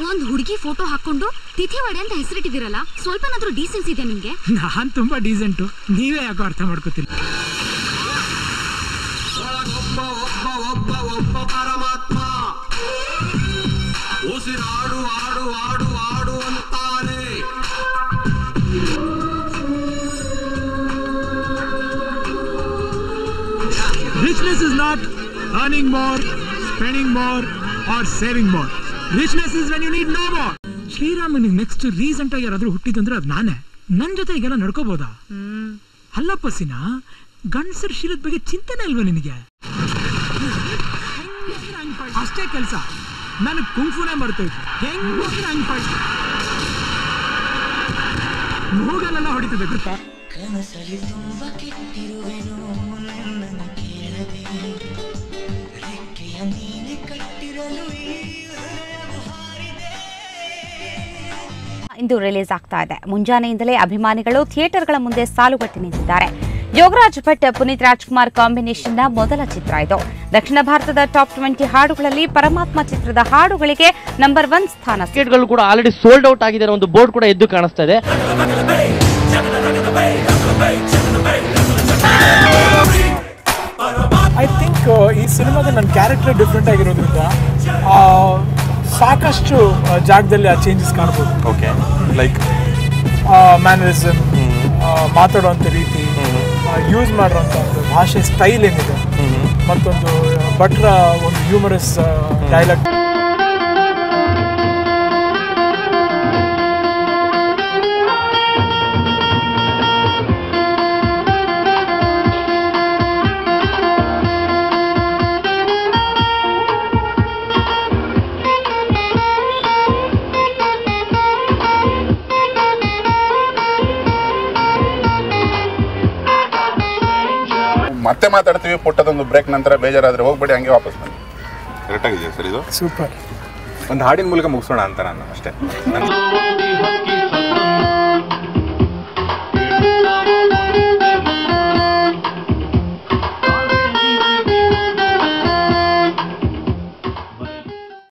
ಒಂದ್ ಹುಡುಗಿ ಫೋಟೋ ಹಾಕೊಂಡು ತಿಥಿವಾಡೆ ಅಂತ ಹೆಸರಿಟ್ಟಿದಿರಲ್ಲ ಸ್ವಲ್ಪನಾದ್ರೂ ಡೀಸೆನ್ಸ್ ಇದೆ ನಿಮ್ಗೆ ನಾನ್ ತುಂಬಾ ಡೀಸೆಂಟು ನೀವೇ ಯಾಕೋ ಅರ್ಥ ಮಾಡ್ಕೋತಿಲ್ಲ ಒಬ್ಬ ಒಬ್ಬ ಒಬ್ಬ ಒಬ್ಬ ಪರಮಾತ್ಮ ಉಸಿರಾಡು ಆಡು ಆಡು ಆಡು ಅಂತಾನೆ Richness is not earning more, spending more, or saving more. Richness is when you need no more. ಶ್ರೀರಾಮನಿಗೆ ನೆಕ್ಸ್ಟ್ ರೀಸೆಂಟ್ ಆಗಿ ಯಾರಾದ್ರೂ ಹುಟ್ಟಿದಂದ್ರೆ ಅದು ನಾನೇ ನನ್ನ ಜೊತೆ ಈಗೆಲ್ಲ ನಡ್ಕೋಬೋದಾ ಅಲ್ಲಪ್ಪ ಸಿನ ಗಂಡಸರ ಶೀಲದ ಬಗ್ಗೆ ಚಿಂತೆನೇ ಇಲ್ವಾ ನಿನಗೆ ಅಷ್ಟೇ ಕೆಲಸ ನನಗೆ ಕುಂಫುನೇ ಮರ್ತೋಯ್ತು ಹೆಂಗ್ ಹಂಗ್ ಪಡ್ ಮೂಗಲೆಲ್ಲ ಹೊಡಿತದೆ ಗೊತ್ತಾ ಕನಸಲಿ ತುಂಬ ಕೆಟ್ಟಿರುವೆನು ನನ್ನನ್ನು ಕೇಳದೆ ರೆಕ್ಕೆಯ ನೀನೆ ಕಟ್ಟಿರಲು ಈ ಹೃದಯವು ಹಾರಿದೆ ಇಂದು ರಿಲೀಸ್ ಆಗ್ತಾ ಇದೆ ಮುಂಜಾನೆಯಿಂದಲೇ ಅಭಿಮಾನಿಗಳು ಥಿಯೇಟರ್ಗಳ ಮುಂದೆ ಸಾಲುಗಟ್ಟಿ ನಿಂತಿದ್ದಾರೆ ಯೋಗರಾಜ್ ಭಟ್ ಪುನೀತ್ ರಾಜ್ಕುಮಾರ್ ಕಾಂಬಿನೇಷನ್ನ ಮೊದಲ ಚಿತ್ರ ಇದು ದಕ್ಷಿಣ ಭಾರತದ ಟಾಪ್ ಟ್ವೆಂಟಿ ಹಾಡುಗಳಲ್ಲಿ ಪರಮಾತ್ಮ ಚಿತ್ರದ ಹಾಡುಗಳಿಗೆ ನಂಬರ್ ಒನ್ ಸ್ಥಾನ ಸಿಕ್ಕಿದೆ. ಟಿಕೆಟ್ಗಳು ಕೂಡ ಆಲ್ರೆಡಿ ಸೋಲ್ಡ್ ಔಟ್ ಆಗಿದೆ ಅನ್ನೋ ಒಂದು ಬೋರ್ಡ್ ಕೂಡ ಎದ್ದು ಕಾಣಿಸ್ತಾ ಇದೆ ಐ ಥಿಂಕ್ ಈ ಸಿನಿಮಾದ ನನ್ನ ಕ್ಯಾರೆಕ್ಟರ್ ಡಿಫ್ರೆಂಟ್ ಆಗಿರೋದ್ರಿಂದ ಆ, ಸಾಕಷ್ಟು ಆ, ಜಾಗದಲ್ಲಿ ಆ ಚೇಂಜಸ್ ಕಾಣ್ಬೋದು ಓಕೆ ಲೈಕ್ ಮ್ಯಾನರಿಸಮ್ ಮಾತಾಡುವಂಥ ರೀತಿ ಯೂಸ್ ಮಾಡಿರೋಂಥ ಒಂದು ಭಾಷೆ ಸ್ಟೈಲ್ ಏನಿದೆ ಮತ್ತೊಂದು ಭಟ್ರ ಒಂದು ಹ್ಯೂಮರಸ್ ಡೈಲಾಗ್ ಮತ್ತೆ ಮಾತಾಡ್ತೀವಿ ಪುಟ್ಟದೊಂದು ಬ್ರೇಕ್ ನಂತರ ಬೇಜಾರಾದ್ರೆ ಹೋಗ್ಬೇಡಿ ಹಂಗೆ ವಾಪಸ್ ಬನ್ನಿ ಕರೆಕ್ಟ್ ಆಗಿದೆಯಾ ಸರ್ ಇದು ಸೂಪರ್ ಒಂದು ಹಾಡಿನ ಮೂಲಕ ಮುಗಿಸೋಣ ಅಂತ ನಾನು ಅಷ್ಟೇ